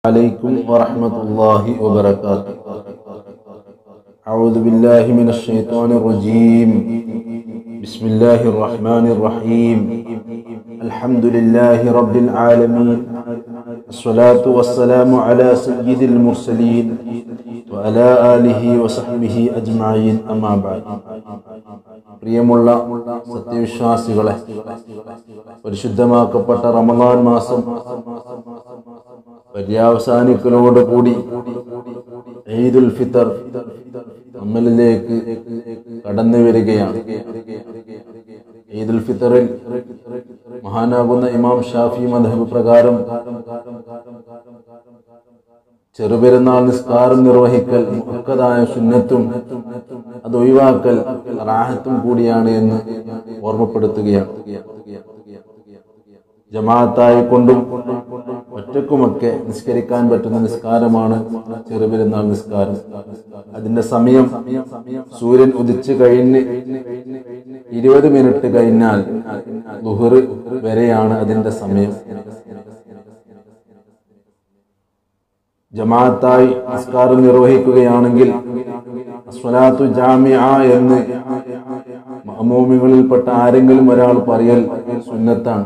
عليكم ورحمة الله وبركاته أعوذ بالله من الشيطان الرجيم بسم الله الرحمن الرحيم الحمد لله رب العالمين الصلاة والسلام على سيد المرسلين وعلى آله وصحبه أجمعين أما بعد പ്രിയമുള്ള സത്യവിശ്വാസികളെ പരിശുദ്ധമാക്കപ്പെട്ട റമദാൻ മാസം പര്യാവസാനിക്കലോടുകൂടി ഈദുൽ ഫിത്തർ നമ്മളിലേക്ക് കടന്നു വരികയാണ് ഈദുൽ ഫിത്തറിൽ മഹാനാകുന്ന ഇമാം ഷാഫി മധബ് പ്രകാരം ചെറുപെരുന്നാൾ നിസ്കാരം നിർവഹിക്കൽ മുഹക്കതായ സുന്നത്തും അത് ഒഴിവാക്കൽ റാഹത്തും കൂടിയാണ് എന്ന് ഓർമ്മപ്പെടുത്തുകയാണ് ജമാഅത്തായി കൊണ്ടും ഒറ്റക്കുമൊക്കെ നിസ്കരിക്കാൻ പറ്റുന്ന നിസ്കാരമാണ് ചെറുപെരുന്നാൾ നിസ്കാരം അതിന്റെ സമയം സൂര്യൻ ഉദിച്ചു കഴിഞ്ഞ് ഇരുപത് മിനിറ്റ് കഴിഞ്ഞാൽ ലുഹർ വരെയാണ് അതിന്റെ സമയം ജമാഅത്തായി നിസ്കാരം നിർവഹിക്കുകയാണെങ്കിൽ സ്വലാത്തു ജാമിയ എന്ന് മഹമൂമികളിൽപ്പെട്ട ആരെങ്കിലും ഒരാൾ പറയൽ സുന്നത്താണ്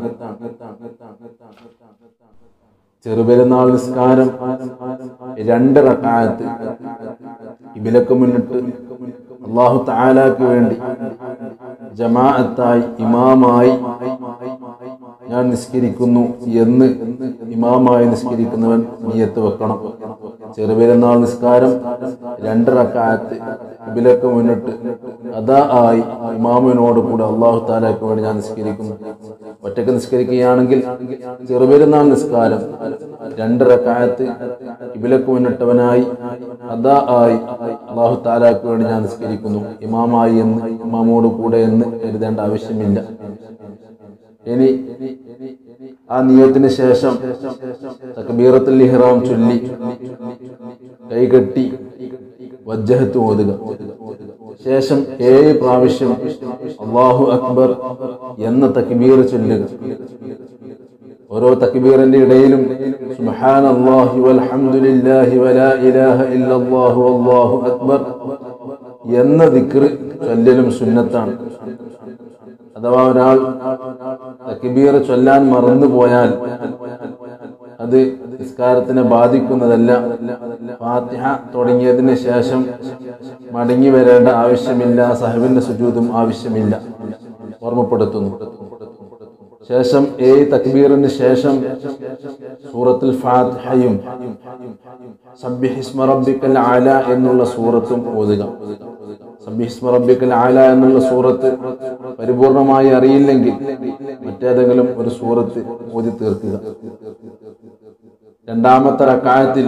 ചെറുപെരുന്നാൾ നിസ്കാരം രണ്ട് റക്കായത്ത് ഇബിലക്ക് മുന്നിട്ട് അള്ളാഹു താലാക്ക് വേണ്ടി ജമാഅത്തായി ഇമാമായി ഞാൻ നിസ്കരിക്കുന്നു എന്ന് ഇമാമായി നിസ്കരിക്കുന്നവൻ നീയത്ത് വെക്കണം ചെറുപെരുന്നാൾ നിസ്കാരം രണ്ട് റക്കായത്ത് ഇബിലക്ക് മുന്നിട്ട് അതാ ആയി ഇമാമിനോട് കൂടെ അള്ളാഹു താലാക്ക് വേണ്ടി ഞാൻ നിസ്കരിക്കുന്നു ഒറ്റക്ക് നിസ്കരിക്കുകയാണെങ്കിൽ ചെറുപെരുന്നാൾ നിസ്കാരം രണ്ട് റക്കായത്ത് ഇബിലക്ക് മുന്നിട്ടവനായി അതാ ആയി അള്ളാഹു താലാക്ക് വേണ്ടി ഞാൻ നിസ്കരിക്കുന്നു ഇമാമായി എന്ന് ഇമാമോട് കൂടെ എന്ന് കരുതേണ്ട ആവശ്യമില്ല ഇനി ആ നിയത്തിന് ശേഷം തക്ബീറത്തുൽ ഇഹ്റാം ചൊല്ലി കൈകെട്ടി വജ്ജഹത്ത് ഓതുക ശേഷം ഏഴ് പ്രാവശ്യം അള്ളാഹു അക്ബർ എന്ന തക്ബീർ ചൊല്ലുക ഓരോ തക്ബീറിന്റെ ഇടയിലും സുബ്ഹാന അല്ലാഹി വൽഹംദുലില്ലാഹി വലാ ഇലാഹ ഇല്ലല്ലാഹു വല്ലാഹു അക്ബർ എന്ന ദിക്ർ ചൊല്ലലും സുന്നത്താണ് അഥവാ ഒരാൾ തക്ബീർ ചൊല്ലാൻ മറന്നുപോയാൽ അത് നിസ്കാരത്തിനെ ബാധിക്കുന്നതല്ല ഫാത്തിഹ തുടങ്ങിയതിന് ശേഷം മടങ്ങി വരേണ്ട ആവശ്യമില്ല സഹബിന്റെ സുജൂതും ആവശ്യമില്ല ഓർമ്മപ്പെടുത്തുന്നു ശേഷം ഏ തക്ബീറിന് ശേഷം സൂറത്തുൽ ഫാത്തിഹയും സബ്ബിഹിസ്മ റബ്ബിക്കൽ ആല എന്നുള്ള സൂറത്തും ഓതുക സബ്ബിഹിസ്മ റബ്ബിക്കൽ ആല എന്നുള്ള സൂറത്ത് പരിപൂർണമായി അറിയില്ലെങ്കിൽ മറ്റേതെങ്കിലും ഒരു സൂറത്ത് ഓതി തീർക്കുക രണ്ടാമത്തെ റക്കായത്തിൽ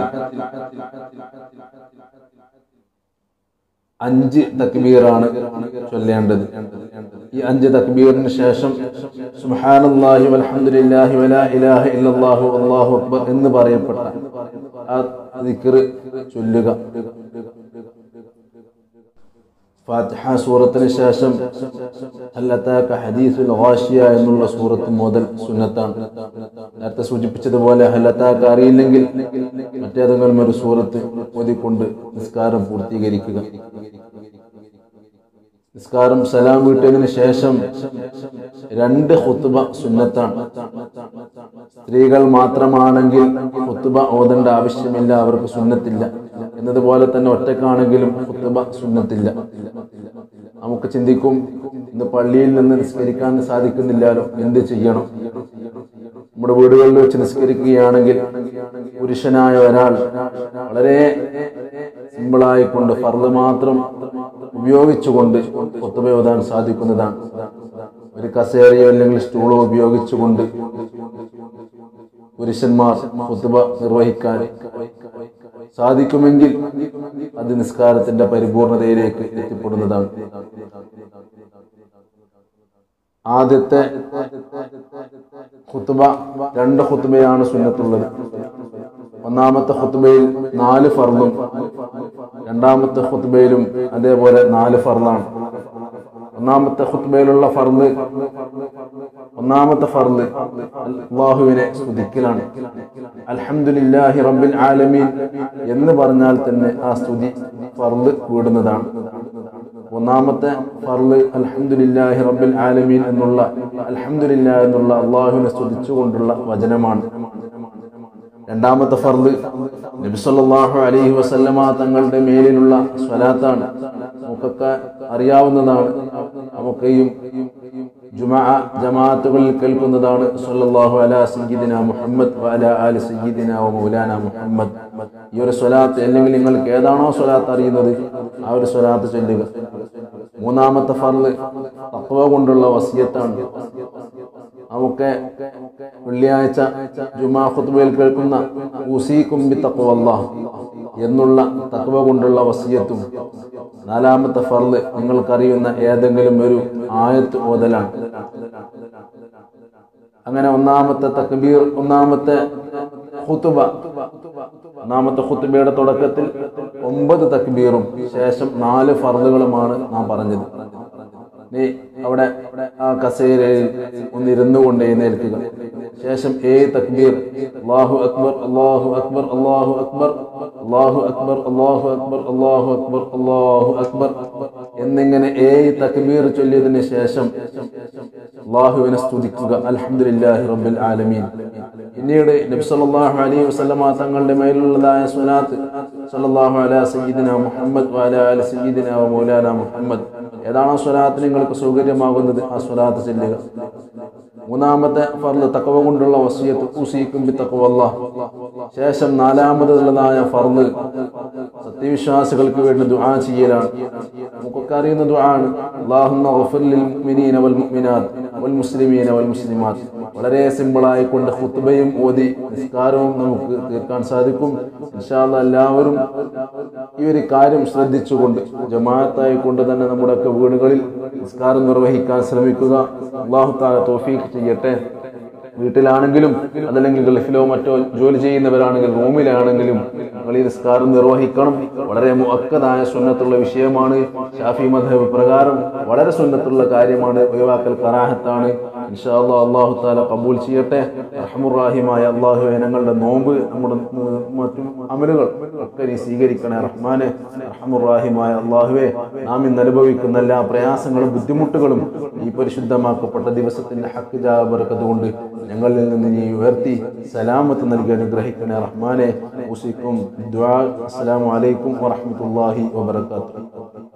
അഞ്ച് തക്ബീറാണ് ചൊല്ലേണ്ടത് ഈ അഞ്ച് തക്ബീറിന് ശേഷം സുബ്ഹാനല്ലാഹി വൽഹംദുലില്ലാഹി വലാ ഇലാഹ ഇല്ലല്ലാഹു അല്ലാഹു അക്ബർ എന്ന് പറയപ്പെട്ട ആ ദിക്ർ ചൊല്ലുക ഫാത്തിഹ സൂറത്തിന് ശേഷം ഹല്ലത്താക്ക ഹദീസുൽ ഗാഷിയ എന്നുള്ള സൂറത്ത് മുതൽ സുന്നത്താണ് നേരത്തെ സൂചിപ്പിച്ചതുപോലെ ഹല്ലത്താക്ക അറിയില്ലെങ്കിൽ മറ്റേതെങ്കിലും ഒരു സൂറത്ത് ഓതിക്കൊണ്ട് നിസ്കാരം പൂർത്തീകരിക്കുക നിസ്കാരം സലാം വീട്ടിയതിന് ശേഷം രണ്ട് ഹുത്തുബ സുന്നത്താണ് സ്ത്രീകൾ മാത്രമാണെങ്കിൽ ഹുത്തുബ ഓതേണ്ട ആവശ്യമില്ല അവർക്ക് സുന്നത്തില്ല എന്നതുപോലെ തന്നെ ഒറ്റക്കാണെങ്കിലും ഹുത്തുബ സുന്നത്തില്ല നമുക്ക് ചിന്തിക്കും ഇന്ന് പള്ളിയിൽ നിന്ന് നിസ്കരിക്കാൻ സാധിക്കുന്നില്ലല്ലോ എന്ത് ചെയ്യണം നമ്മുടെ വീടുകളിൽ വെച്ച് നിസ്കരിക്കുകയാണെങ്കിൽ പുരുഷനായ ഒരാൾ വളരെ സിമ്പിളായിക്കൊണ്ട് ഫർദ് മാത്രം ഉപയോഗിച്ചുകൊണ്ട് ഒത്തുബ ഓതാൻ സാധിക്കുന്നതാണ് ഒരു കസേരയോ അല്ലെങ്കിൽ സ്റ്റൂളോ ഉപയോഗിച്ചുകൊണ്ട് പുരുഷന്മാർ ഒത്തുബ നിർവഹിക്കാൻ സാധിക്കുമെങ്കിൽ അത് നിസ്കാരത്തിന്റെ പരിപൂർണതയിലേക്ക് എത്തിപ്പെടുന്നതാണ് ആദ്യത്തെ ഖുത്തുബ രണ്ട് ഖുത്തുബയാണ് സുന്നത്തുള്ളത് ഒന്നാമത്തെ ഖുത്തുബയിൽ നാല് ഫർദും രണ്ടാമത്തെ ഖുത്തുബയിലും അതേപോലെ നാല് ഫർദാണ് ഒന്നാമത്തെ ഖുത്ബയിലുള്ള ഫർദ് ഒന്നാമത്തെ ഫർദ് അള്ളാഹുവിനെ സ്തുതിക്കലാണ് അൽഹംദുലില്ലാഹി റബ്ബിൽ ആലമീൻ എന്ന് പറഞ്ഞാൽ തന്നെ ആ സ്തുതി ഫർള് കൂടുന്നതാണ് ഒന്നാമത്തെ ഫർള് അൽഹംദുലില്ലാഹി റബ്ബിൽ ആലമീൻ എന്നുള്ള അൽഹംദുലില്ലാ എന്നുള്ള അള്ളാഹുവിനെ സ്തുതിച്ചുകൊണ്ടുള്ള വചനമാണ് രണ്ടാമത്തെ ഫർള് നബി സല്ലല്ലാഹു അലൈഹി വസല്ലമ തങ്ങളുടെ മേലിലുള്ള സ്വലാത്താണ് നമുക്കൊക്കെ അറിയാവുന്നതാണ് നമുക്കെയും ജുമാ ജമാഅത്തുകളിൽ കേൾക്കുന്നതാണ് സല്ലല്ലാഹു അലാ സയ്യിദിന മുഹമ്മദ് വ അലാ ആലി സയ്യിദിന വ മൗലാന മുഹമ്മദ് ഈ ഒരു സ്വലാത്ത് അല്ലെങ്കിൽ നിങ്ങൾക്ക് ഏതാണോ സ്വലാത്ത് അറിയുന്നത് ആ ഒരു സ്വലാത്ത് ചൊല്ലുക മൂന്നാമത്തെ ഫർള് തഖ്വ കൊണ്ടുള്ള വസിയത്താണ് നമുക്ക് വെള്ളിയാഴ്ച ജുമാ ഖുത്ബയിൽ കേൾക്കുന്ന ഉസീക്കും ബി തഖ്വല്ലാഹ് എന്നുള്ള തഖ്വ കൊണ്ടുള്ള വസിയത്തും നാലാമത്തെ ഫർള് നിങ്ങൾക്കറിയുന്ന ഏതെങ്കിലും ഒരു ആയത്ത് ഓതലാണ് അങ്ങനെ ഒന്നാമത്തെ തക്ബീർ ഒന്നാമത്തെ ഖുതുബ ഒന്നാമത്തെ ഖുതുബയുടെ തുടക്കത്തിൽ ഒമ്പത് തക്ബീറും ശേഷം നാല് ഫർദുകളുമാണ് നാം പറഞ്ഞത് നീ അവിടെ ആ കസേരയിൽ ഒന്നിരുന്നു കൊണ്ട് എഴുന്നേൽക്കുക ശേഷം ഏഴ് തക്ബീർ അള്ളാഹു അക്ബർ അള്ളാഹു അക്ബർ അള്ളാഹു അക്ബർ അള്ളാഹു അക്ബർ അള്ളാഹു അക്ബർ അള്ളാഹു അക്ബർ അള്ളാഹു അക്ബർ എന്നിങ്ങനെ ഏഴ് തക്ബീർ ചൊല്ലിയതിന് ശേഷം അള്ളാഹുവിനെ സ്തുതിക്കുക അൽഹംദുലില്ലാഹി റബ്ബിൽ ആലമീൻ പിന്നീട് നബി സല്ലല്ലാഹു അലൈഹി വസല്ലമ തങ്ങളുടെ മേലുള്ളതായ സ്വലാത്ത് സല്ലല്ലാഹു അലാ സയ്യിദിന മുഹമ്മദ് വ അലാ ആലി സയ്യിദിന വ മൗലാന മുഹമ്മദ് ഏതാണോ സ്വലാത്ത് നിങ്ങൾക്ക് സൗകര്യമാകുന്നത് ആ സ്വലാത്ത് ചെല്ലുക മൂന്നാമത്തെ ഫർദ് തക്കവ കൊണ്ടുള്ള വസിയത്ത് ഉസീക്കും ബി തഖ്വല്ലാഹ് ശേഷം നാലാമതുള്ളതായ ഫർദ് സത്യവിശ്വാസികൾക്ക് വേണ്ടി ദുആ ചെയ്യലാണ് നമുക്കൊക്കെ അറിയുന്ന ദുആ ആണ് അല്ലാഹുമ്മ ഗഫിർ ലിൽ മുഅ്മിനീന വൽ മുഅ്മിനാത്ത് വൽ മുസ്ലിമീന വൽ മുസ്ലിമാത്ത് വളരെ സിമ്പിളായി കൊണ്ട് ഖുത്ബയും ഓതി നിസ്കാരവും നമുക്ക് തീർക്കാൻ സാധിക്കും ഇൻഷാ അല്ലാഹ് എല്ലാവരും ഈ ഒരു കാര്യം ശ്രദ്ധിച്ചുകൊണ്ട് ജമാഅത്തായി കൊണ്ട് തന്നെ നമ്മുടെയൊക്കെ വീടുകളിൽ നിസ്കാരം നിർവഹിക്കാൻ ശ്രമിക്കുക അള്ളാഹു താല തോഫീക്ക് ചെയ്യട്ടെ വീട്ടിലാണെങ്കിലും അതല്ലെങ്കിൽ ഗൾഫിലോ മറ്റോ ജോലി ചെയ്യുന്നവരാണെങ്കിൽ റൂമിലാണെങ്കിലും നിങ്ങൾ ഈ നിസ്കാരം നിർവഹിക്കണം വളരെ മുഅക്കദായ സുന്നത്തുള്ള വിഷയമാണ് ഷാഫി മധബ് പ്രകാരം വളരെ സുന്നത്തുള്ള കാര്യമാണ് ഒഴിവാക്കൽ കറാഹത്താണ് ഇൻഷാ അല്ലാഹ് അള്ളാഹു താല കബൂൽ ചെയ്യട്ടെ റഹമുറാഹിമായ അള്ളാഹു ഞങ്ങളുടെ നോമ്പ് നമ്മുടെ ഉം, മറ്റു അമലുകൾ ഒക്കെ നീ സ്വീകരിക്കണേ റഹ്മാനെ റഹമുറാഹിമായ അള്ളാഹുവെ നാം ഇന്ന് അനുഭവിക്കുന്ന എല്ലാ പ്രയാസങ്ങളും ബുദ്ധിമുട്ടുകളും ഈ പരിശുദ്ധമാക്കപ്പെട്ട ദിവസത്തിന്റെ ഹക്ക് ജാബർക്കത് കൊണ്ട് ഞങ്ങളിൽ നിന്ന് നീ ഉയർത്തി സലാമത്ത് നൽകി അനുഗ്രഹിക്കണേ റഹ്മാനെ ഉസിക്കും ദ്വാ അസ്സലാമു അലൈക്കും വറഹ്മത്തുള്ളാഹി വബറകാതുഹു